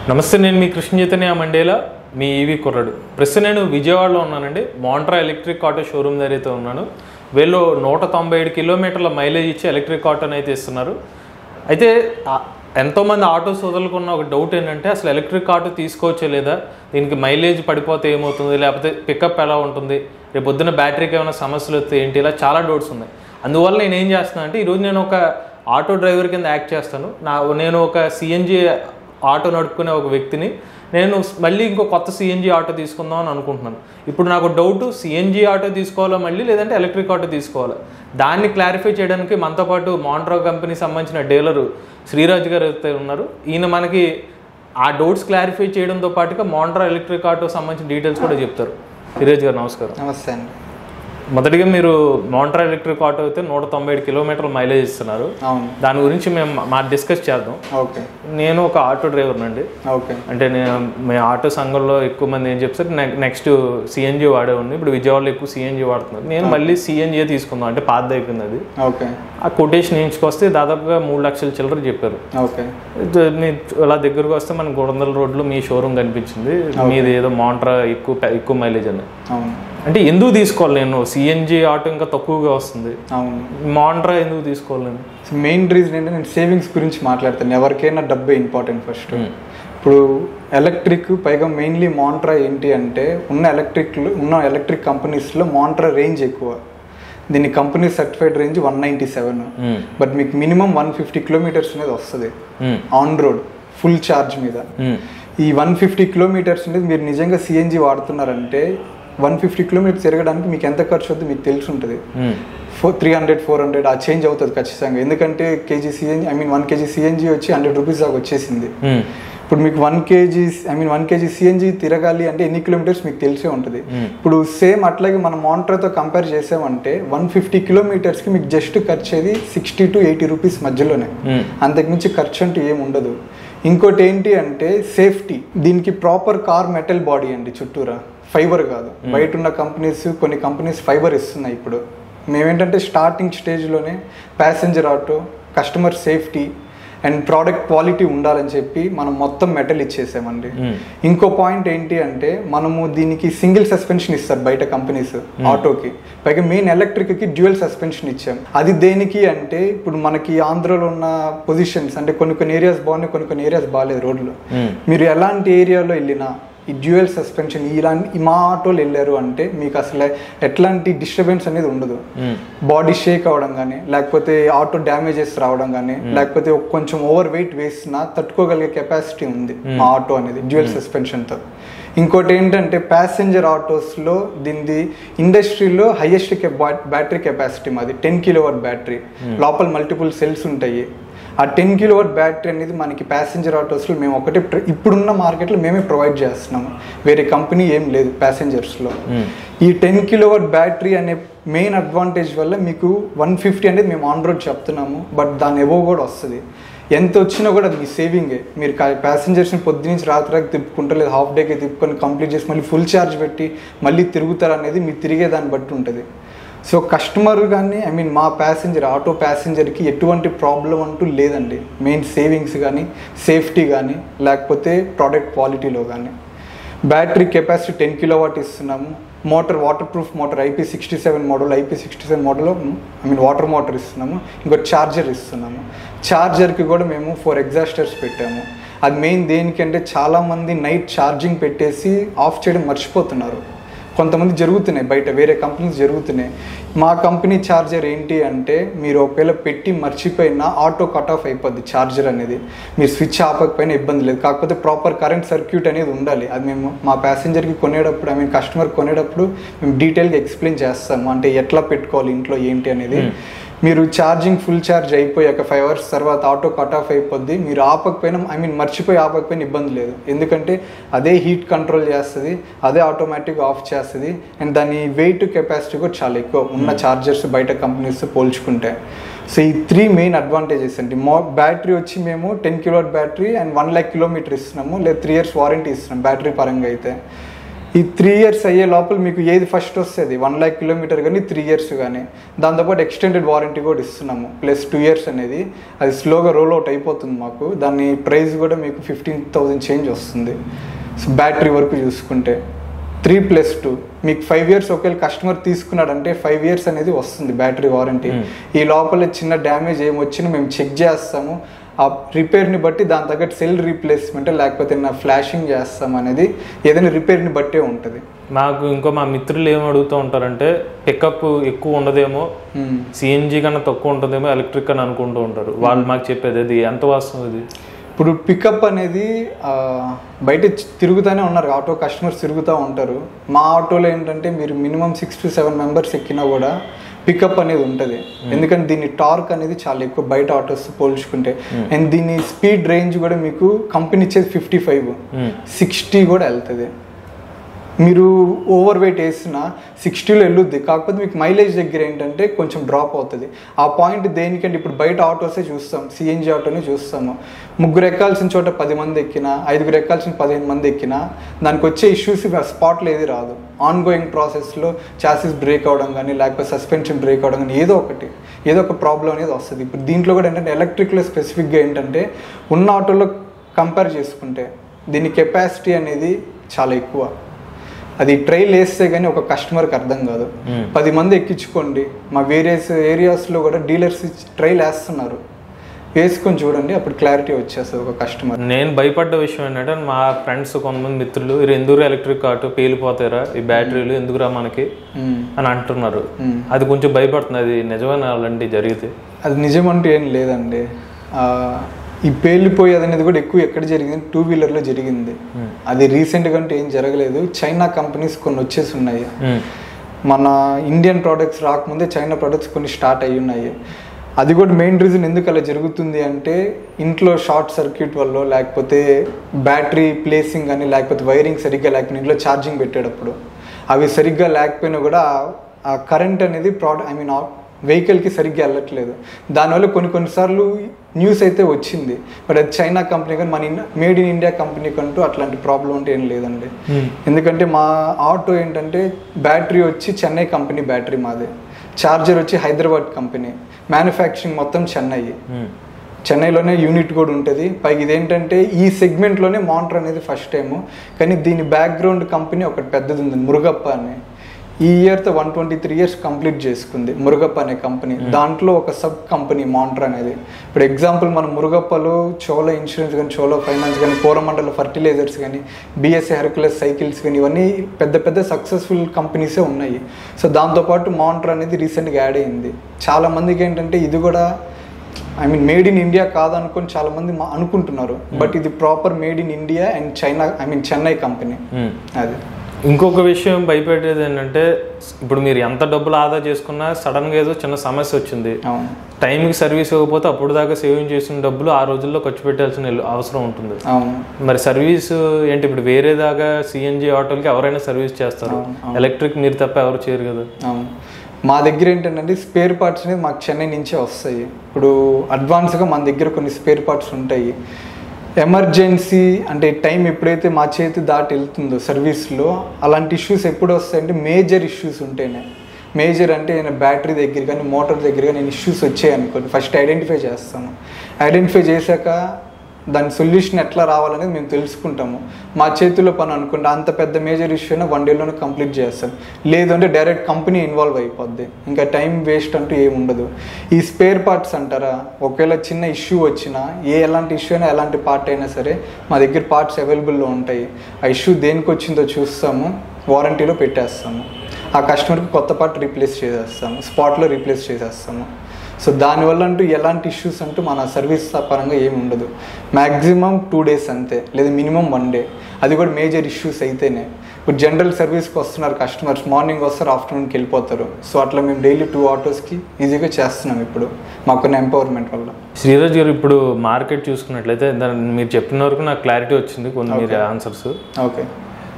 నమస్తే నేను మీ కృష్ణ చైతన్య మండేలా మీ ఈవీ కుర్రాడు ప్రస్తుతం నేను విజయవాడలో ఉన్నానండి మోంట్రా ఎలక్ట్రిక్ ఆటో షోరూమ్ దగ్గర అయితే ఉన్నాను వీళ్ళు నూట తొంభై ఏడు కిలోమీటర్ల మైలేజ్ ఇచ్చి ఎలక్ట్రిక్ ఆటోని అయితే ఇస్తున్నారు అయితే ఆ- ఎంతోమంది ఆటో సోదరులకు ఉన్న ఒక డౌట్ ఏంటంటే అసలు ఎలక్ట్రిక్ ఆటో తీసుకోవచ్చే లేదా దీనికి మైలేజ్ పడిపోతే ఏమవుతుంది లేకపోతే పికప్ ఎలా ఉంటుంది రేపు పొద్దున్న బ్యాటరీకి ఏమైనా సమస్యలు వస్తే ఏంటి ఇలా చాలా డౌట్స్ ఉన్నాయి అందువల్ల నేను ఏం చేస్తున్నాను అంటే ఈరోజు నేను ఒక ఆటో డ్రైవర్ కింద యాక్ట్ చేస్తాను నా నేను ఒక సిఎన్జి ఆటో నడుపుకునే ఒక వ్యక్తిని నేను మళ్ళీ ఇంకో కొత్త సిఎన్జి ఆటో తీసుకుందాం అని అనుకుంటున్నాను ఇప్పుడు నాకు డౌట్ సిఎన్జి ఆటో తీసుకోవాలా మళ్ళీ లేదంటే ఎలక్ట్రిక్ ఆటో తీసుకోవాలా దాన్ని క్లారిఫై చేయడానికి మనతో పాటు మాంట్రో కంపెనీ సంబంధించిన డీలరు శ్రీరాజ్ గారు అయితే ఉన్నారు ఈయన మనకి ఆ డౌట్స్ క్లారిఫై చేయడంతో పాటుగా మాంట్రా ఎలక్ట్రిక్ ఆటో సంబంధించిన డీటెయిల్స్ కూడా చెప్తారు శ్రీరాజ్ గారు నమస్కారం నమస్తే అండి మొదటిగా మీరు మాంట్రా ఎలక్ట్రిక్ ఆటో అయితే నూట తొంభై ఏడు కిలోమీటర్ల మైలేజ్ ఇస్తున్నారు అవును దాని గురించి మేము మా డిస్కస్ చేద్దాం ఓకే నేను ఒక ఆటో డ్రైవర్ అండి ఓకే అంటే నేను మీ ఆటో సంఘంలో ఎక్కువ మంది ఏం చెప్తారు నె- నెక్స్ట్ సిఎన్జి వాడేవాడిని ఇప్పుడు విజయవాడలో ఎక్కువ సిఎన్జి వాడుతున్నారు నేను మళ్ళీ సిఎన్జి తీసుకుందాం అంటే పాత అయిపోయింది అది ఓకే ఆ కొటేషన్ వేయించుకొస్తే దాదాపుగా మూడు లక్షల చిల్లర చెప్పారు ఓకే ఇది మీ ఇలా దగ్గరకు వస్తే మన గుడందల రోడ్లో మీ షోరూమ్ కనిపించింది మీది ఏదో మోంట్రా ఎక్కువ పె- ఎక్కువ మైలేజ్ అని అవును అంటే ఎందుకు తీసుకోవాలి నేను సిఎన్జి ఆటో ఇంకా తక్కువగా వస్తుంది అవును మోంట్రా ఎందుకు తీసుకోవాలి నేను సో మెయిన్ రీజన్ ఏంటంటే నేను సేవింగ్స్ గురించి మాట్లాడతాను ఎవరికైనా డబ్బే ఇంపార్టెంట్ ఫస్ట్ ఇప్పుడు ఎలక్ట్రిక్ పైగా మెయిన్లీ మాంట్రా ఏంటి అంటే ఉన్న ఎలక్ట్రిక్ ఉన్న ఎలక్ట్రిక్ కంపెనీస్లో మాంట్రా రేంజ్ ఎక్కువ దీని company certified range one ninety seven మ్మ్. బట్ మీకు మినిమం వన్ ఫిఫ్టీ కిలోమీటర్స్ అనేది వస్తుంది మ్మ్. ఆన్ రోడ్ ఫుల్ ఛార్జ్ మీద మ్మ్. ఈ వన్ ఫిఫ్టీ కిలోమీటర్స్ అనేది మీరు నిజంగా సిఎన్జి వాడుతున్నారంటే వన్ ఫిఫ్టీ కిలోమీటర్స్ తిరగడానికి మీకు ఎంత ఖర్చు అవుతుంది మీకు తెలిసి ఉంటుంది మ్మ్. Four three hundred four hundred ఆ చేంజ్ అవుతుంది ఖచ్చితంగా ఎందుకంటే KG CNG I mean one KG CNG వచ్చి హండ్రెడ్ రూపీస్ దాకా వచ్చేసింది మ్మ్. ఇప్పుడు మీకు one KG I mean one KG CNG తిరగాలి అంటే ఎన్ని కిలోమీటర్స్ మీకు తెలిసే ఉంటుంది ఇప్పుడు సేమ్ అట్లాగే మనం మానిటర్తో కంపేర్ చేసామంటే వన్ ఫిఫ్టీ కిలోమీటర్స్కి మీకు జస్ట్ ఖర్చు అయ్యేది సిక్స్టీ టు ఎయిటీ రూపీస్ మధ్యలోనే మ్మ్. అంతకుమించి ఖర్చు అంటూ ఏం ఉండదు ఇంకోటి ఏంటి అంటే సేఫ్టీ దీనికి ప్రాపర్ కార్ మెటల్ బాడీ అండి చుట్టూరా ఫైబర్ కాదు బయట ఉన్న కంపెనీస్ కొన్ని కంపెనీస్ ఫైబర్ ఇస్తున్నాయి ఇప్పుడు మేమేంటంటే స్టార్టింగ్ స్టేజ్లోనే passenger auto customer safety and product quality ఉండాలని చెప్పి మనం మొత్తం మెటల్ ఇచ్చేసామండి మ్మ్. ఇంకో పాయింట్ ఏంటి అంటే మనము దీనికి సింగిల్ సస్పెన్షన్ ఇస్తారు బయట కంపెనీస్ ఆటోకి పైగా మెయిన్ ఎలక్ట్రిక్కి డ్యూయల్ సస్పెన్షన్ ఇచ్చాం అది దేనికి అంటే ఇప్పుడు మనకి ఆంధ్రలో ఉన్న పొజిషన్స్ అంటే కొన్ని కొన్ని ఏరియాస్ బాగున్నాయి కొన్ని కొన్ని ఏరియాస్ బాగాలేదు రోడ్లు మ్మ్. మీరు ఎలాంటి ఏరియాలో వెళ్ళినా ఈ డ్యూయల్ సస్పెన్షన్ ఇలాంటి మా ఆటోలు వెళ్ళారు అంటే మీకు అసలు ఎట్లాంటి డిస్టర్బెన్స్ అనేది ఉండదు మ్మ్. బాడీ షేక్ అవ్వడం కానీ లేకపోతే ఆటో డ్యామేజెస్ రావడం కానీ లేకపోతే ఒక కొంచెం ఓవర్ వెయిట్ వేసినా తట్టుకోగలిగే కెపాసిటీ ఉంది మా ఆటో అనేది డ్యూయల్ సస్పెన్షన్తో ఇంకోటి ఏంటంటే ప్యాసింజర్ ఆటోస్లో దీనిది ఇండస్ట్రీలో హైయెస్ట్ బ్యాటరీ కెపాసిటీ మాది టెన్ కిలోవాట్ బ్యాటరీ లోపల మల్టిపుల్ సెల్స్ ఉంటాయి ఆ టెన్ కిలోవాట్ బ్యాటరీ అనేది మనకి ప్యాసింజర్ ఆటోస్లో మేము ఒకటే ప్ర- ఇప్పుడున్న మార్కెట్లో మేమే ప్రొవైడ్ చేస్తున్నాము వేరే కంపెనీ ఏం లేదు ప్యాసింజర్స్లో ఈ టెన్ కిలోవాట్ బ్యాటరీ అనే మెయిన్ అడ్వాంటేజ్ వల్ల మీకు వన్ ఫిఫ్టీ అనేది మేము ఆన్ రోడ్ చెప్తున్నాము బట్ దాని ఎబో కూడా వస్తుంది ఎంత వచ్చినా కూడా అది మీ సేవింగే మీరు ప్యాసింజర్స్ని పొద్దు నుంచి రాత్రి దాకా తిప్పుకుంటారు లేదా హాఫ్ డేకి తిప్పుకొని కంప్లీట్ చేసి మళ్ళీ ఫుల్ ఛార్జ్ పెట్టి మళ్ళీ తిరుగుతారు అనేది మీరు తిరిగే దాన్ని బట్టి ఉంటుంది సో కస్టమర్ కానీ ఐ మీన్ మా ప్యాసింజర్ ఆటో ప్యాసింజర్కి ఎటువంటి ప్రాబ్లం అంటూ లేదండి మెయిన్ సేవింగ్స్ కానీ సేఫ్టీ కానీ లేకపోతే ప్రోడక్ట్ క్వాలిటీలో కానీ battery capacity ten kilowatt ఇస్తున్నాము motor waterproof motor IP sixty seven model IP sixty seven model I mean water motor ఇస్తున్నాము ఇంకో ఛార్జర్ ఇస్తున్నాము ఛార్జర్కి కూడా మేము ఫోర్ ఎగ్జాస్టర్స్ పెట్టాము అది మెయిన్ దేనికంటే చాలామంది నైట్ ఛార్జింగ్ పెట్టేసి ఆఫ్ చేయడం మర్చిపోతున్నారు కొంతమంది జరుగుతున్నాయి బయట వేరే కంపెనీస్ జరుగుతున్నాయి మా కంపెనీ ఛార్జర్ ఏంటి అంటే మీరు ఒకవేళ పెట్టి మర్చిపోయినా ఆటో కట్ ఆఫ్ అయిపోద్ది ఛార్జర్ అనేది మీరు స్విచ్ ఆపకపోయినా ఇబ్బంది లేదు కాకపోతే ప్రాపర్ కరెంట్ సర్క్యూట్ అనేది ఉండాలి అది మేము మా ప్యాసింజర్కి కొనేటప్పుడు ఐ మీన్ కస్టమర్ కొనేటప్పుడు మేము డీటెయిల్గా ఎక్స్ప్లెయిన్ చేస్తాము అంటే ఎట్లా పెట్టుకోవాలి ఇంట్లో ఏంటి అనేది మీరు ఛార్జింగ్ ఫుల్ ఛార్జ్ అయిపోయాక ఫైవ్ అవర్స్ తర్వాత ఆటో కట్ ఆఫ్ అయిపోద్ది మీరు ఆపకపోయినా ఐ మీన్ మర్చిపోయి ఆపకపోయినా ఇబ్బంది లేదు ఎందుకంటే అదే హీట్ కంట్రోల్ చేస్తుంది అదే ఆటోమేటిక్ ఆఫ్ చేస్తుంది అండ్ దాని వెయిట్ కెపాసిటీ కూడా చాలా ఎక్కువ ఉన్న ఛార్జర్స్ బయట కంపెనీస్ పోల్చుకుంటే సో ఈ త్రీ మెయిన్ అడ్వాంటేజెస్ అండి మో బ్యాటరీ వచ్చి మేము ten kilowatt battery and one lakh kilometre ఇస్తున్నాము లేదా త్రీ ఇయర్స్ వారంటీ ఇస్తున్నాం బ్యాటరీ పరంగా అయితే ఈ త్రీ ఇయర్స్ అయ్యే లోపల మీకు ఏది ఫస్ట్ వస్తుంది వన్ ల్యాక్ కిలోమీటర్ కానీ త్రీ ఇయర్స్ కానీ దాంతోపాటు ఎక్స్టెండెడ్ వారంటీ కూడా ఇస్తున్నాము ప్లస్ టూ ఇయర్స్ అనేది అది స్లోగా రోల్ అవుట్ అయిపోతుంది మాకు దాని ప్రైస్ కూడా మీకు ఫిఫ్టీన్ థౌజండ్ చేంజ్ వస్తుంది సో బ్యాటరీ వరకు చూసుకుంటే త్రీ ప్లస్ టూ మీకు ఫైవ్ ఇయర్స్ ఒకవేళ కస్టమర్ తీసుకున్నాడంటే ఫైవ్ ఇయర్స్ అనేది వస్తుంది బ్యాటరీ వారంటీ ఈ లోపల చిన్న డ్యామేజ్ ఏం వచ్చినా మేము చెక్ చేస్తాము ఆ రిపేర్ని బట్టి దాని తగ్గట్టు సెల్ రీప్లేస్మెంట్ లేకపోతే నా ఫ్లాషింగ్ చేస్తాం అనేది ఏదైనా రిపేర్ని బట్టే ఉంటుంది మాకు ఇంకో మా మిత్రులు ఏం అడుగుతూ ఉంటారంటే పికప్ ఎక్కువ ఉండదేమో సిఎన్జి కన్నా తక్కువ ఉంటుందేమో ఎలక్ట్రిక్ అని అనుకుంటూ ఉంటారు వాళ్ళు మాకు చెప్పేది అది ఎంత వాస్తవం ఇది ఇప్పుడు పికప్ అనేది ఆ, బయట చి- తిరుగుతూనే ఉన్నారు ఆటో కస్టమర్స్ తిరుగుతూ ఉంటారు మా ఆటోలో ఏంటంటే మీరు minimum six to seven members ఎక్కినా కూడా పికప్ అనేది ఉంటుంది ఎందుకంటే దీని టార్క్ అనేది చాలా ఎక్కువ బయట ఆటోస్ పోల్చుకుంటే అండ్ దీని స్పీడ్ రేంజ్ కూడా మీకు కంపెనీ ఇచ్చేది ఫిఫ్టీ ఫైవ్ సిక్స్టీ కూడా వెళ్తుంది మీరు ఓవర్ వెయిట్ వేసిన సిక్స్టీలో వెళ్ళొద్ది కాకపోతే మీకు మైలేజ్ దగ్గర ఏంటంటే కొంచెం డ్రాప్ అవుతుంది ఆ పాయింట్ దేనికంటే ఇప్పుడు బయట ఆటోసే చూస్తాం సిఎన్జి ఆటోని చూస్తాము ముగ్గురు ఎక్కాల్సిన చోట పది మంది ఎక్కినా ఐదుగురు ఎక్కాల్సిన పదిహేను మంది ఎక్కినా దానికి వచ్చే ఇష్యూస్ స్పాట్లో ఏది రాదు ఆన్ గోయింగ్ ప్రాసెస్లో చాసిస్ బ్రేక్ అవడం కానీ లేకపోతే సస్పెన్షన్ బ్రేక్ అవడం కానీ ఏదో ఒకటి ఏదో ఒక ప్రాబ్లం అనేది వస్తుంది ఇప్పుడు దీంట్లో కూడా ఏంటంటే ఎలక్ట్రిక్లో స్పెసిఫిక్గా ఏంటంటే ఉన్న ఆటోలో కంపేర్ చేసుకుంటే దీని కెపాసిటీ అనేది చాలా ఎక్కువ అది ట్రైల్ వేస్తే కానీ ఒక కస్టమర్కి అర్థం కాదు పది మంది ఎక్కించుకోండి మా వేరియస్ ఏరియాస్లో కూడా డీలర్స్ ట్రైల్ వేస్తున్నారు వేసుకొని చూడండి అప్పుడు క్లారిటీ వచ్చేస్తుంది ఒక కస్టమర్ నేను భయపడ్డ విషయం ఏంటంటే మా ఫ్రెండ్స్ కొంతమంది మిత్రులు "ఇది ఎందుకు ఎలక్ట్రిక్ ఆటో పేలిపోతారా ఈ బ్యాటరీలు ఎందుకురా మనకి అని అంటున్నారు అది కొంచెం భయపడుతుంది అది నిజమైన అలాంటి జరిగితే అది నిజమంటూ ఏం లేదండి ఆ, ఈ పేలిపోయేది అనేది కూడా ఎక్కువ ఎక్కడ జరిగింది టూ వీలర్లో జరిగింది అది రీసెంట్గా అంటే ఏం జరగలేదు చైనా కంపెనీస్ కొన్ని వచ్చేసి ఉన్నాయి ఉమ్. మన ఇండియన్ ప్రోడక్ట్స్ రాకముందే చైనా ప్రోడక్ట్స్ కొన్ని స్టార్ట్ అయ్యి ఉన్నాయి అది కూడా మెయిన్ రీజన్ ఎందుకు అలా జరుగుతుంది అంటే ఇంట్లో షార్ట్ సర్క్యూట్ వల్ల లేకపోతే బ్యాటరీ ప్లేసింగ్ అని లేకపోతే వైరింగ్ సరిగ్గా లేకపోయినా ఇంట్లో ఛార్జింగ్ పెట్టేటప్పుడు అవి సరిగ్గా లేకపోయినా కూడా ఆ- ఆ కరెంట్ అనేది ప్రోడక్ట్ ఐ మీన్ వెహికల్కి సరిగ్గా వెళ్ళట్లేదు దానివల్ల కొన్ని కొన్నిసార్లు న్యూస్ అయితే వచ్చింది బట్ అది చైనా కంపెనీ కానీ మన మేడ్ ఇన్ ఇండియా కంపెనీ కంటూ అట్లాంటి ప్రాబ్లం అంటే ఏం లేదండి ఎందుకంటే మా ఆటో ఏంటంటే బ్యాటరీ వచ్చి చెన్నై కంపెనీ బ్యాటరీ మాది చార్జర్ వచ్చి హైదరాబాద్ కంపెనీ మ్యానుఫ్యాక్చరింగ్ మొత్తం చెన్నై ఉమ్. చెన్నైలోనే యూనిట్ కూడా ఉంటుంది పైగా ఇదేంటంటే ఈ సెగ్మెంట్లోనే మానిటర్ అనేది ఫస్ట్ టైము కానీ దీని బ్యాక్గ్రౌండ్ కంపెనీ ఒకటి పెద్దది ఉంది మురుగప్ప అని ఈ ఇయర్తో one twenty three years complete చేసుకుంది మురుగప్ప అనే కంపెనీ దాంట్లో ఒక సబ్ కంపెనీ మానిటర్ అనేది ఇప్పుడు ఎగ్జాంపుల్ మన మురుగప్పలో చోళ ఇన్సూరెన్స్ కానీ చోళ ఫైనాన్స్ కానీ కోరమండల ఫర్టిలైజర్స్ కానీ బిఎస్ఏ హెర్కులస్ సైకిల్స్ కానీ ఇవన్నీ పెద్ద పెద్ద సక్సెస్ఫుల్ కంపెనీసే ఉన్నాయి సో దాంతోపాటు మానిటర్ అనేది రీసెంట్గా యాడ్ అయింది చాలా మందికి ఏంటంటే ఇది కూడా I mean made in India కాదనుకొని చాలా మంది మా- అనుకుంటున్నారు బట్ ఇది proper made in India and China I mean Chennai company ఉమ్. అది ఇంకొక విషయం భయపెట్టేది ఏంటంటే ఇప్పుడు మీరు ఎంత డబ్బులు ఆదా చేసుకున్నా సడన్గా ఏదో చిన్న సమస్య వచ్చింది అవును టైంకి సర్వీస్ ఇవ్వకపోతే అప్పుడు దాకా సేవింగ్ చేసిన డబ్బులు ఆ రోజుల్లో ఖర్చు పెట్టాల్సిన అవసరం ఉంటుంది అవును మరి సర్వీస్ ఏంటి ఇప్పుడు వేరే దాకా సిఎన్జి ఆటోలకి ఎవరైనా సర్వీస్ చేస్తారు ఎలక్ట్రిక్ మీరు తప్ప ఎవరు చేయరు కదా అవును మా దగ్గర ఏంటంటే స్పేర్ పార్ట్స్ అనేది మాకు చెన్నై నుంచే వస్తాయి ఇప్పుడు అడ్వాన్స్గా మన దగ్గర కొన్ని స్పేర్ పార్ట్స్ ఉంటాయి ఎమర్జెన్సీ అంటే టైం ఎప్పుడైతే మా చేతి దాటి వెళ్తుందో సర్వీస్లో అలాంటి ఇష్యూస్ ఎప్పుడు వస్తాయంటే మేజర్ ఇష్యూస్ ఉంటేనే మేజర్ అంటే నేను బ్యాటరీ దగ్గర కానీ మోటార్ దగ్గర కానీ ఇష్యూస్ వచ్చాయి అనుకోండి ఫస్ట్ ఐడెంటిఫై చేస్తాము ఐడెంటిఫై చేశాక దాని సొల్యూషన్ ఎట్లా రావాలనేది మేము తెలుసుకుంటాము మా చేతిలో పని అనుకుంటే అంత పెద్ద మేజర్ ఇష్యూ అయినా వన్ డేలోనే కంప్లీట్ చేస్తాం లేదంటే డైరెక్ట్ కంపెనీ ఇన్వాల్వ్ అయిపోద్ది ఇంకా టైం వేస్ట్ అంటూ ఏమి ఉండదు ఈ స్పేర్ పార్ట్స్ అంటారా ఒకవేళ చిన్న ఇష్యూ వచ్చినా ఏ ఎలాంటి ఇష్యూ అయినా ఎలాంటి పార్ట్ అయినా సరే మా దగ్గర పార్ట్స్ అవైలబుల్లో ఉంటాయి ఆ ఇష్యూ దేనికి వచ్చిందో చూస్తాము వారంటీలో పెట్టేస్తాము ఆ కస్టమర్కి కొత్త పార్ట్ రీప్లేస్ చేసేస్తాము స్పాట్లో రీప్లేస్ చేసేస్తాము సో దానివల్ల అంటూ ఎలాంటి ఇష్యూస్ అంటూ మన సర్వీస్ పరంగా ఏమి ఉండదు మ్యాక్సిమం టూ డేస్ అంతే లేదా మినిమం వన్ డే అది కూడా మేజర్ ఇష్యూస్ అయితేనే ఇప్పుడు జనరల్ సర్వీస్కి వస్తున్నారు కస్టమర్స్ మార్నింగ్ వస్తారు ఆఫ్టర్నూన్కి వెళ్ళిపోతారు సో అట్లా మేము డైలీ టూ ఆటోస్కి ఈజీగా చేస్తున్నాం ఇప్పుడు మాకున్న ఎంపవర్మెంట్ వల్ల శ్రీరాజ్ గారు ఇప్పుడు మార్కెట్ చూసుకున్నట్లయితే దాని మీరు చెప్పిన వరకు నాకు క్లారిటీ వచ్చింది కొన్ని మీరు ఆన్సర్స్ ఓకే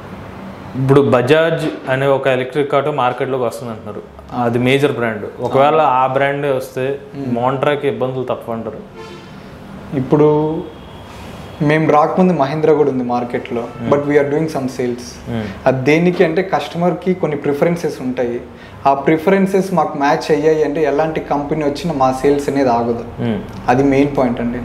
ఇప్పుడు బజాజ్ అనే ఒక ఎలక్ట్రిక్ ఆటో మార్కెట్లోకి వస్తుంది అంటున్నారు అది మేజర్ బ్రాండ్ ఒకవేళ ఆ బ్రాండ్ వస్తే మోంట్రాకి ఇబ్బందులు తప్ప అంటారు ఇప్పుడు మేము రాకముందు మహేంద్ర కూడా ఉంది మార్కెట్లో but we're doing some sales అది దేనికి అంటే కస్టమర్కి కొన్ని ప్రిఫరెన్సెస్ ఉంటాయి ఆ ప్రిఫరెన్సెస్ మాకు మ్యాచ్ అయ్యాయి అంటే ఎలాంటి కంపెనీ వచ్చినా మా సేల్స్ అనేది ఆగదు అది మెయిన్ పాయింట్ అండి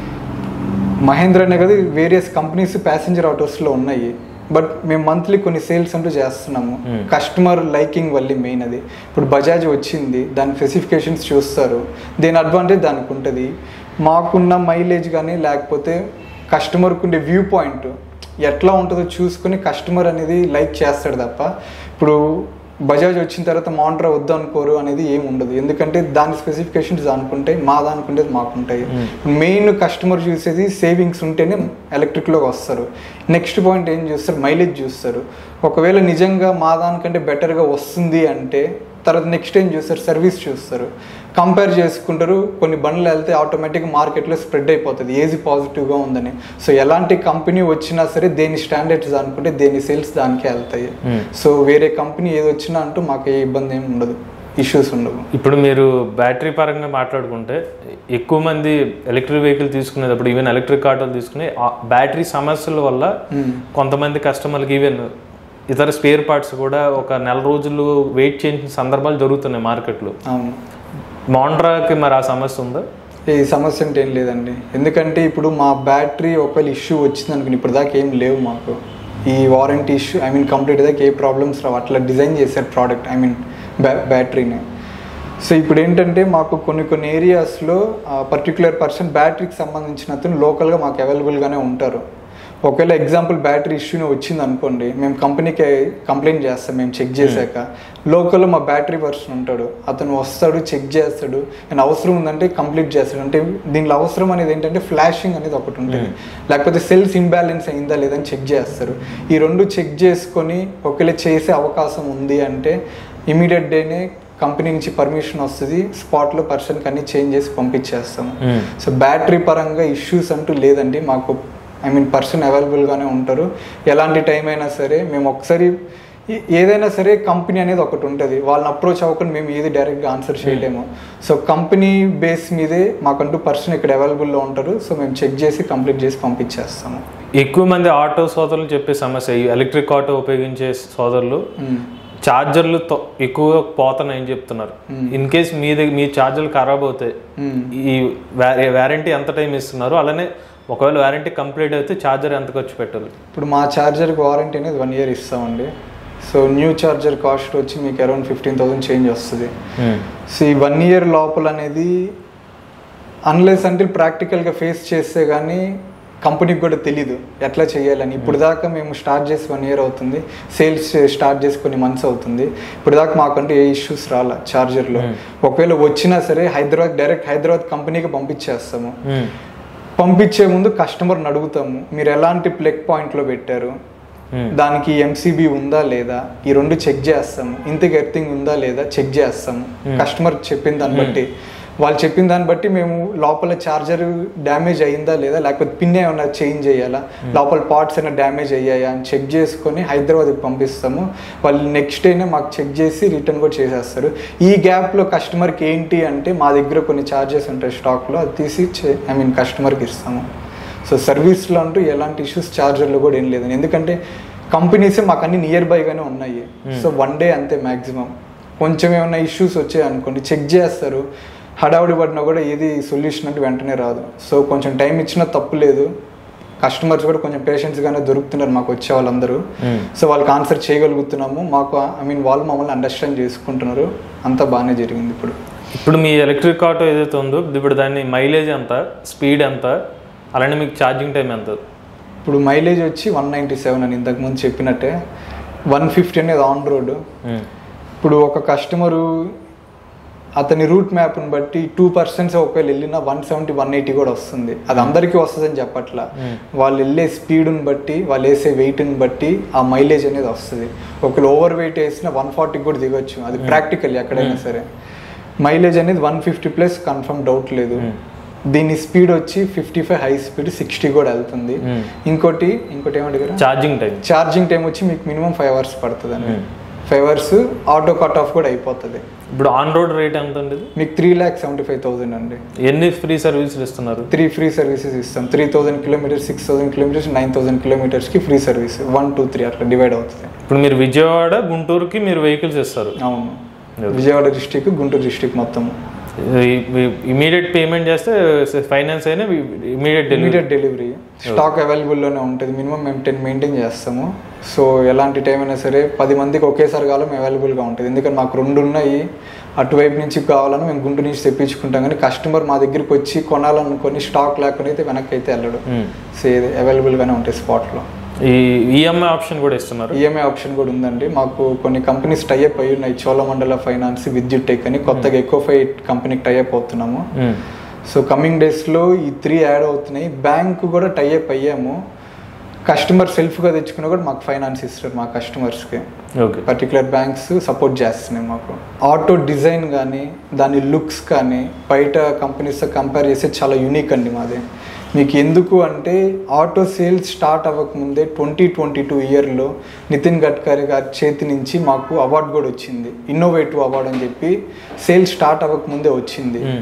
మహేంద్ర అనే కదా వేరియస్ కంపెనీస్ ప్యాసింజర్ ఆటోస్లో ఉన్నాయి బట్ మేము మంత్లీ కొన్ని సేల్స్ అంటూ చేస్తున్నాము కస్టమర్ లైకింగ్ వల్ల మెయిన్ అది ఇప్పుడు బజాజ్ వచ్చింది దాని స్పెసిఫికేషన్స్ చూస్తారు దేని అడ్వాంటేజ్ దానికి ఉంటుంది మాకున్న మైలేజ్ కానీ లేకపోతే కస్టమర్కి ఉండే వ్యూ పాయింట్ ఎట్లా ఉంటుందో చూసుకొని కస్టమర్ అనేది లైక్ చేస్తాడు తప్ప ఇప్పుడు బజాజ్ వచ్చిన తర్వాత మాంట్రా వద్దు అనుకోరు అనేది ఏమి ఉండదు ఎందుకంటే దాని స్పెసిఫికేషన్స్ దానికుంటాయి మా దానికుంటేది మాకుంటాయి మెయిన్ కస్టమర్ చూసేది సేవింగ్స్ ఉంటేనే ఎలక్ట్రిక్లోకి వస్తారు నెక్స్ట్ పాయింట్ ఏం చూస్తారు మైలేజ్ చూస్తారు ఒకవేళ నిజంగా మా దానికంటే బెటర్గా వస్తుంది అంటే తర్వాత నెక్స్ట్ ఏం చూస్తారు సర్వీస్ చూస్తారు కంపేర్ చేసుకుంటారు కొన్ని బండ్లు వెళ్తే ఆటోమేటిక్గా మార్కెట్లో స్ప్రెడ్ అయిపోతుంది ఏది పాజిటివ్గా ఉందని సో ఎలాంటి కంపెనీ వచ్చినా సరే దేని స్టాండర్డ్స్ అనుకుంటే దేని సేల్స్ దానికే వెళ్తాయి సో వేరే కంపెనీ ఏది వచ్చినా అంటూ మాకు ఏ ఇబ్బంది ఏమి ఉండదు ఇష్యూస్ ఉండవు ఇప్పుడు మీరు బ్యాటరీ పరంగా మాట్లాడుకుంటే ఎక్కువ మంది ఎలక్ట్రిక్ వెహికల్ తీసుకునేటప్పుడు ఈవెన్ ఎలక్ట్రిక్ ఆటోలు తీసుకునే ఆ బ్యాటరీ సమస్యల వల్ల కొంతమంది కస్టమర్కి ఈవెన్ ఇతర స్పేర్ పార్ట్స్ కూడా ఒక నెల రోజులు వెయిట్ చేసిన సందర్భాలు జరుగుతున్నాయి మార్కెట్లో అవును మాండ్రాకి మరి ఆ సమస్య ఉందా ఈ సమస్య అంటే ఏం లేదండి ఎందుకంటే ఇప్పుడు మా బ్యాటరీ ఒకవేళ ఇష్యూ వచ్చింది అనుకుని ఇప్పుడు దాకా ఏం లేవు మాకు ఈ warranty issue I mean complete దాకా ఏ ప్రాబ్లమ్స్ రావు అట్లా డిజైన్ చేశారు ప్రోడక్ట్ ఐ మీన్ బ్యా బ్యాటరీని సో ఇప్పుడు ఏంటంటే మాకు కొన్ని కొన్ని ఏరియాస్లో పర్టికులర్ పర్సన్ బ్యాటరీకి సంబంధించిన అతను లోకల్గా మాకు అవైలబుల్గానే ఉంటారు ఒకవేళ ఎగ్జాంపుల్ బ్యాటరీ ఇష్యూనే వచ్చింది అనుకోండి మేము కంపెనీకి కంప్లైంట్ చేస్తాం మేము చెక్ చేశాక లోకల్లో మా బ్యాటరీ పర్సన్ ఉంటాడు అతను వస్తాడు చెక్ చేస్తాడు అండ్ అవసరం ఉందంటే కంప్లీట్ చేస్తాడు అంటే దీనిలో అవసరం అనేది ఏంటంటే ఫ్లాషింగ్ అనేది ఒకటి ఉంటుంది లేకపోతే సెల్స్ ఇంబ్యాలెన్స్ అయిందా లేదని చెక్ చేస్తారు ఈ రెండు చెక్ చేసుకొని ఒకవేళ చేసే అవకాశం ఉంది అంటే ఇమీడియట్ డేనే కంపెనీ నుంచి పర్మిషన్ వస్తుంది స్పాట్లో పర్సన్కి అన్ని చేంజ్ చేసి పంపించేస్తాము సో బ్యాటరీ పరంగా ఇష్యూస్ అంటూ లేదండి మాకు ఐ మీన్ పర్సన్ అవైలబుల్గానే ఉంటారు ఎలాంటి టైం అయినా సరే మేము ఒకసారి ఏ- ఏదైనా సరే కంపెనీ అనేది ఒకటి ఉంటుంది వాళ్ళని అప్రోచ్ అవ్వకుండా మేము ఏది డైరెక్ట్గా ఆన్సర్ చేయలేము సో కంపెనీ బేస్ మీదే మాకంటూ పర్సన్ ఇక్కడ అవైలబుల్లో ఉంటారు సో మేము చెక్ చేసి కంప్లీట్ చేసి పంపించేస్తాము ఎక్కువ మంది ఆటో సోదరులు చెప్పే సమస్య ఈ ఎలక్ట్రిక్ ఆటో ఉపయోగించే సోదరులు ఛార్జర్లు తో- ఎక్కువగా పోతున్నాయని చెప్తున్నారు ఇన్ కేస్ మీ దగ్గర మీ ఛార్జర్లు ఖరాబ్ అవుతాయి ఈ వ్యారంటీ ఎంత టైం ఇస్తున్నారు అలానే ఒకవేళ వ్యారంటీ కంప్లీట్ అయితే ఛార్జర్ ఎంత ఖర్చు పెట్టాలి ఇప్పుడు మా ఛార్జర్కి వారంటీ అనేది వన్ ఇయర్ ఇస్తామండి సో న్యూ ఛార్జర్ కాస్ట్ వచ్చి మీకు అరౌండ్ ఫిఫ్టీన్ థౌసండ్ చేంజ్ వస్తుంది సో ఈ వన్ ఇయర్ లోపల అనేది అన్లెస్ అంటే ప్రాక్టికల్గా ఫేస్ చేస్తే కానీ కంపెనీకి కూడా తెలీదు ఎట్లా చేయాలని ఇప్పుడు దాకా మేము స్టార్ట్ చేసి వన్ ఇయర్ అవుతుంది సేల్స్ స్టార్ట్ చేసి కొన్ని మంత్స్ అవుతుంది ఇప్పుడు దాకా మాకంటూ ఏ ఇష్యూస్ రాలే ఛార్జర్లో ఒకవేళ వచ్చినా సరే హైదరాబాద్ డైరెక్ట్ హైదరాబాద్ కంపెనీకి పంపించేస్తాము పంపించే ముందు కస్టమర్ని అడుగుతాము మీరు ఎలాంటి ప్లగ్ పాయింట్లో పెట్టారు దానికి ఎంసీబీ ఉందా లేదా ఈ రెండు చెక్ చేస్తాము ఇంతకు ఎర్తింగ్ ఉందా లేదా చెక్ చేస్తాము కస్టమర్ చెప్పిన దాన్ని బట్టి వాళ్ళు చెప్పిన దాన్ని బట్టి మేము లోపల చార్జర్ డ్యామేజ్ అయిందా లేదా లేకపోతే పిన్ ఏమైనా చేంజ్ చేయాలా లోపల పార్ట్స్ ఏమైనా డ్యామేజ్ అయ్యాయా అని చెక్ చేసుకొని హైదరాబాద్కి పంపిస్తాము వాళ్ళు నెక్స్ట్ డేనే మాకు చెక్ చేసి రిటర్న్ కూడా చేసేస్తారు ఈ గ్యాప్లో కస్టమర్కి ఏంటి అంటే మా దగ్గర కొన్ని చార్జెస్ ఉంటాయి స్టాక్లో అది తీసి ఐ మీన్ కస్టమర్కి ఇస్తాము సో సర్వీస్లో అంటూ ఎలాంటి ఇష్యూస్ చార్జర్లో కూడా ఏం లేదండి ఎందుకంటే కంపెనీసే మాకు అన్ని నియర్ బైగానే ఉన్నాయి సో వన్ డే అంతే మ్యాక్సిమం కొంచెం ఏమైనా ఇష్యూస్ వచ్చాయి అనుకోండి చెక్ చేస్తారు హడావుడి పడినా కూడా ఏది సొల్యూషన్ అంటే వెంటనే రాదు సో కొంచెం టైం ఇచ్చినా తప్పు లేదు కస్టమర్స్ కూడా కొంచెం పేషెన్స్గానే దొరుకుతున్నారు మాకు వచ్చే వాళ్ళందరూ సో వాళ్ళకి ఆన్సర్ చేయగలుగుతున్నాము మాకు ఐ మీన్ వాళ్ళు మమ్మల్ని అండర్స్టాండ్ చేసుకుంటున్నారు అంతా బాగానే జరిగింది ఇప్పుడు ఇప్పుడు మీ ఎలక్ట్రిక్ ఆటో ఏదైతే ఉందో ఇప్పుడు దాన్ని మైలేజ్ ఎంత స్పీడ్ ఎంత అలానే మీకు ఛార్జింగ్ టైం ఎంత ఇప్పుడు మైలేజ్ వచ్చి వన్ నైంటీ సెవెన్ అని ఇంతకుముందు చెప్పినట్టే వన్ ఫిఫ్టీ అనేది ఆన్ రోడ్ ఇప్పుడు ఒక కస్టమరు అతని రూట్ మ్యాప్ని బట్టి టూ పర్సెంట్స్ ఒకవేళ వెళ్ళినా వన్ సెవెంటీ వన్ ఎయిటీ కూడా వస్తుంది అది అందరికీ వస్తుందని చెప్పట్లా వాళ్ళు వెళ్ళే స్పీడ్ని బట్టి వాళ్ళు వేసే వెయిట్ని బట్టి ఆ మైలేజ్ అనేది వస్తుంది ఒకవేళ ఓవర్ వెయిట్ వేసినా వన్ ఫార్టీకి కూడా దిగొచ్చు అది ప్రాక్టికల్ ఎక్కడైనా సరే మైలేజ్ అనేది one fifty plus confirm doubt లేదు దీని స్పీడ్ వచ్చి fifty five high speed sixty కూడా వెళ్తుంది ఇంకోటి ఇంకోటి ఏమంటారు ఛార్జింగ్ టైం ఛార్జింగ్ టైం వచ్చి మీకు మినిమం ఫైవ్ అవర్స్ పడుతుంది అండి five hours auto cut off కూడా అయిపోతుంది ఇప్పుడు ఆన్ రోడ్ రేట్ ఎంత అండి ఇది? మీకు three lakh seventy five thousand అండి ఎన్ని ఫ్రీ సర్వీసులు ఇస్తున్నారు త్రీ ఫ్రీ సర్వీసెస్ ఇస్తాం three thousand kilometres six thousand kilometres nine thousand కిలోమీటర్స్కి free service one two three అట్లా డివైడ్ అవుతుంది ఇప్పుడు మీరు విజయవాడ గుంటూరుకి మీరు వెహికల్స్ ఇస్తారు అవును విజయవాడ డిస్టిక్ గుంటూరు డిస్టిక్ మొత్తం ఇమీడియట్ పేమెంట్ చేస్తే ఫైనాన్స్ అయినా immediate delivery immediate delivery stock అవైలబుల్లోనే ఉంటుంది మినిమం మేము టెన్ మెయింటైన్ చేస్తాము సో ఎలాంటి టైం అయినా సరే పది మందికి ఒకేసారి కాలం అవైలబుల్గా ఉంటుంది ఎందుకంటే మాకు రెండు ఉన్నాయి అటువైపు నుంచి కావాలని మేము గుంటూరు నుంచి తెప్పించుకుంటాం కానీ కస్టమర్ మా దగ్గరికి వచ్చి కొనాలనుకొని స్టాక్ లేకుండా అయితే వెనక్కి అయితే వెళ్ళడు సో ఇది అవైలబుల్గానే ఉంటాయి స్పాట్లో ఈ ఈఎంఐ ఆప్షన్ కూడా ఇస్తున్నారు ఈఎంఐ ఆప్షన్ కూడా ఉందండి మాకు కొన్ని కంపెనీస్ టైఅప్ అయ్యి ఉన్నాయి చోళమండల ఫైనాన్స్ విద్యుత్ టెక్ అని కొత్తగా ఎకోఫై కంపెనీకి టైఅప్ అవుతున్నాము మ్మ్. సో కమింగ్ డేస్లో ఈ త్రీ యాడ్ అవుతున్నాయి బ్యాంక్ కూడా టైఅప్ అయ్యాము కస్టమర్ సెల్ఫ్గా తెచ్చుకున్నా కూడా మాకు ఫైనాన్స్ ఇస్తారు మా కస్టమర్స్కి ఓకే పర్టికులర్ బ్యాంక్స్ సపోర్ట్ చేస్తున్నాయి మాకు ఆటో డిజైన్ కానీ దాని లుక్స్ కానీ బయట కంపెనీస్తో కంపేర్ చేస్తే చాలా యూనిక్ అండి మాది మీకు ఎందుకు అంటే ఆటో సేల్స్ స్టార్ట్ అవ్వకముందే ట్వంటీ ట్వంటీ టూ ఇయర్లో నితిన్ గడ్కరీ గారి చేతి నుంచి మాకు అవార్డు కూడా వచ్చింది ఇన్నోవేటివ్ అవార్డు అని చెప్పి సేల్స్ స్టార్ట్ అవ్వకముందే వచ్చింది మ్మ్.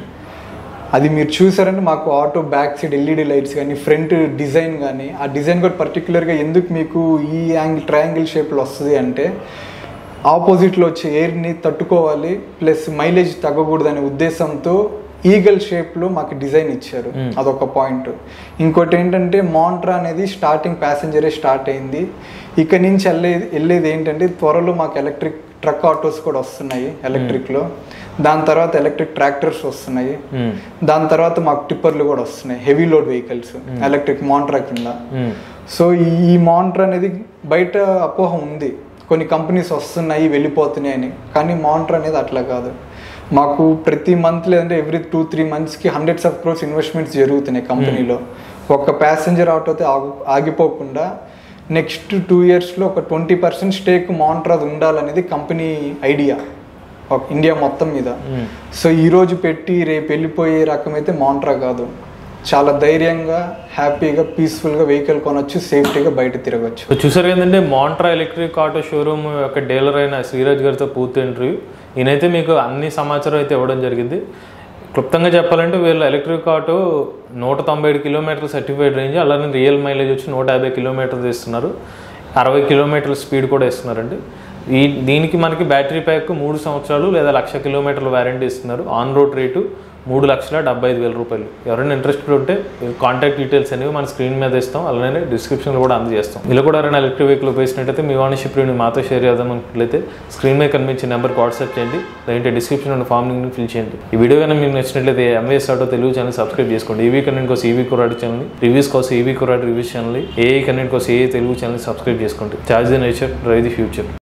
అది మీరు చూసారంటే మాకు auto back side LED lights కానీ ఫ్రంట్ డిజైన్ కానీ ఆ డిజైన్ కూడా పర్టికులర్గా ఎందుకు మీకు ఈ యాంగిల్ ట్రయాంగిల్ షేప్లో వస్తుంది అంటే ఆపోజిట్లో వచ్చే ఎయిర్ని తట్టుకోవాలి ప్లస్ మైలేజ్ తగ్గకూడదనే ఉద్దేశంతో ఈగల్ షేప్లో మాకు డిజైన్ ఇచ్చారు Hmm. అదొక పాయింట్ ఇంకోటి ఏంటంటే మాంట్రా అనేది స్టార్టింగ్ ప్యాసింజరే స్టార్ట్ అయింది ఇక నుంచి వెళ్ళేది వెళ్ళేది ఏంటంటే త్వరలో మాకు ఎలక్ట్రిక్ ట్రక్ ఆటోస్ కూడా వస్తున్నాయి ఎలక్ట్రిక్లో దాని తర్వాత ఎలక్ట్రిక్ ట్రాక్టర్స్ వస్తున్నాయి మ్మ్. దాని తర్వాత మాకు టిప్పర్లు కూడా వస్తున్నాయి heavy load vehicles electric Montra కింద మ్మ్. సో ఈ- ఈ మాంట్రా అనేది బయట అపోహ ఉంది కొన్ని కంపెనీస్ వస్తున్నాయి వెళ్ళిపోతున్నాయి అని కానీ మాంట్రా అనేది అట్లా కాదు మాకు ప్రతి మంత్ లేదంటే ఎవ్రీ టూ త్రీ మంత్స్కి హండ్రెడ్స్ ఆఫ్ క్రోర్స్ ఇన్వెస్ట్మెంట్స్ జరుగుతున్నాయి కంపెనీలో ఒక్క ప్యాసింజర్ ఆటోతో ఆగు ఆగిపోకుండా నెక్స్ట్ టూ ఇయర్స్లో ఒక ట్వంటీ పర్సెంట్ స్టేక్ మాంట్రాది ఉండాలనేది కంపెనీ ఐడియా ఇండియా మొత్తం మీద మ్మ్. సో ఈ రోజు పెట్టి రేపు వెళ్ళిపోయే రకమైతే మాంట్రా కాదు చాలా ధైర్యంగా హ్యాపీగా పీస్ఫుల్గా వెహికల్ కొనొచ్చు సేఫ్టీగా బయట తిరగచ్చు సో చూసారు కదండి మాంట్రా ఎలక్ట్రిక్ ఆటో షోరూమ్ యొక్క డీలర్ అయిన శ్రీరాజ్ గారితో పూర్తి ఇంటర్వ్యూ ఈయనైతే మీకు అన్ని సమాచారం అయితే ఇవ్వడం జరిగింది క్లుప్తంగా చెప్పాలంటే వీళ్ళు ఎలక్ట్రిక్ ఆటో నూట తొంభై ఏడు కిలోమీటర్ల సర్టిఫైడ్ రేంజ్ అలానే రియల్ మైలేజ్ వచ్చి నూట యాభై కిలోమీటర్లు ఇస్తున్నారు అరవై కిలోమీటర్ల స్పీడ్ కూడా ఇస్తున్నారండి ఈ దీనికి మనకి బ్యాటరీ ప్యాక్ మూడు సంవత్సరాలు లేదా లక్ష కిలోమీటర్ల వారంటీ ఇస్తున్నారు ఆన్ రోడ్ రేటు మూడు లక్షల డెబ్బై ఐదు వేల రూపాయలు ఎవరైనా ఇంట్రెస్టెడ్ ఉంటే కాంటాక్ట్ డీటెయిల్స్ అనేవి మన స్క్రీన్ మీద ఇస్తాం అలానే డిస్క్రిప్షన్లో కూడా అందజేస్తాం ఇలా కూడా ఎవరైనా ఎలక్ట్రిక్ వెహికల్ ఉపయోగించినట్టయితే మీ వాణిజ్య ప్రియుని మాతో షేర్ చేద్దాం అనుకున్నట్లయితే స్క్రీన్ మీద కనిపించే నెంబర్కి వాట్సాప్ చేయండి లేదంటే డిస్క్రిప్షన్ ఉన్న ఫామ్ లింక్ ఫిల్ చేయండి ఈ వీడియో కానీ మీకు నచ్చినట్లయితే MAS auto Telugu channel subscribe చేసుకోండి ఈవీ కంటెంట్ కోసం ఈవీ కురాడు ఛానల్ రివ్యూస్ కోసం ఈవీ కురాడు రివ్యూస్ ఛానల్ ఏఐ కంటెంట్ కోసం ఏ తెలుగు ఛానల్ సబ్స్క్రైబ్ చేసుకోండి charge the nature drive the future